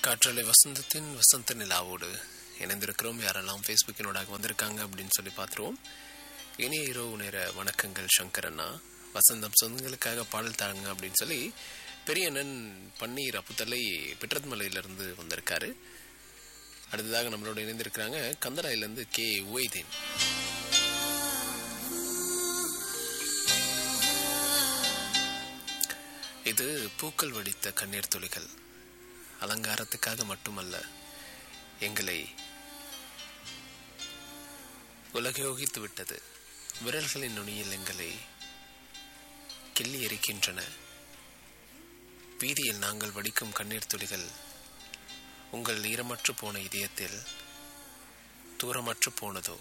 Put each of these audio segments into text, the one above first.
காற்றலை வசந்தத்தின் வசந்த நிலாவோடு இணைந்திருக்கிறோம் யாரெல்லாம் ஃபேஸ்புக்கினோடாக வந்திருக்காங்க அப்படின்னு சொல்லி பார்த்துருவோம் இனிய இரவு நேர வணக்கங்கள் சங்கர் அண்ணா வசந்தம் சொந்தங்களுக்காக பாடல் தாங்க அப்படின்னு சொல்லி பெரியண்ணன் பன்னீர் அப்புத்தலை பிட்ரத்மலையிலிருந்து வந்திருக்காரு அடுத்ததாக நம்மளோட இணைந்திருக்கிறாங்க கந்தராயிலிருந்து கே உவைதீன் இது பூக்கள் வடித்த கண்ணீர் துளிகள் அலங்காரத்துக்காக மட்டுமல்ல எங்களை உலகயோகித்து விட்டது விரல்களின் நுனியில் எங்களை கிள்ளி எரிக்கின்றன வீதியில் நாங்கள் வடிக்கும் கண்ணீர் துளிகள் உங்கள் ஈரமற்று போன இதயத்தில் தூரமற்று போனதோ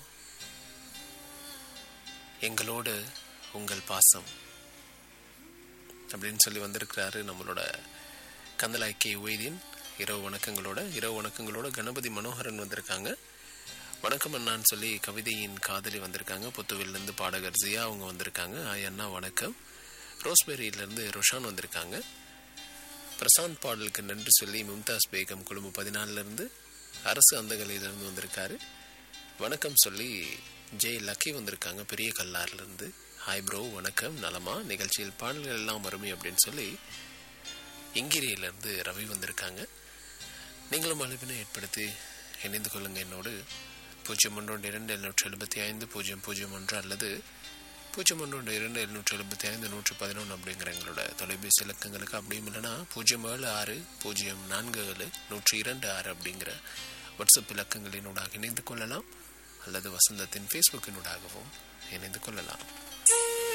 எங்களோடு உங்கள் பாசம் அப்படின்னு சொல்லி வந்திருக்கிறாரு நம்மளோட கந்தலாய் கே உய்தீன் இரவு வணக்கங்களோட இரவு வணக்கங்களோட கணபதி மனோகரன் வந்திருக்காங்க வணக்கம் அண்ணான்னு சொல்லி கவிதையின் காதலி வந்திருக்காங்க புத்துவிலிருந்து பாடகர் ஜியா அவங்க வந்திருக்காங்க ஆய் அண்ணா வணக்கம் ரோஸ்பெரியிலேருந்து ரொஷான் வந்திருக்காங்க பிரசாந்த் பாடலுக்கு நன்றி சொல்லி மும்தாஸ் பேகம் குழுமு பதினாலிருந்து அரசு அந்தகலையிலிருந்து வந்திருக்காரு வணக்கம் சொல்லி ஜெய் லக்கி வந்திருக்காங்க பெரிய கல்லாறுலேருந்து ஹாய் ப்ரோ வணக்கம் நலமா நிகழ்ச்சியில் பாடல்கள் எல்லாம் அருமை அப்படின்னு சொல்லி இங்கிரியிலேருந்து ரவி வந்திருக்காங்க நீங்களும் அழைப்பினை ஏற்படுத்தி இணைந்து கொள்ளுங்க என்னோடு பூஜ்ஜியம் ஒன்று இரண்டு எழுநூற்றி எழுபத்தி ஐந்து பூஜ்ஜியம் பூஜ்ஜியம் ஒன்று அல்லது பூஜ்ஜியம் ஒன்று இரண்டு எழுநூற்றி எழுபத்தி ஐந்து நூற்றி பதினொன்று அப்படிங்கிற எங்களோட தொலைபேசி இலக்கங்களுக்கு அப்படியும் இல்லைன்னா பூஜ்ஜியம் ஏழு ஆறு பூஜ்ஜியம் நான்கு ஏழு நூற்றி இரண்டு ஆறு அப்படிங்கிற வாட்ஸ்அப் இலக்கங்களினூடாக இணைந்து கொள்ளலாம் அல்லது வசந்தத்தின் ஃபேஸ்புக்கினூடாகவும் இணைந்து கொள்ளலாம்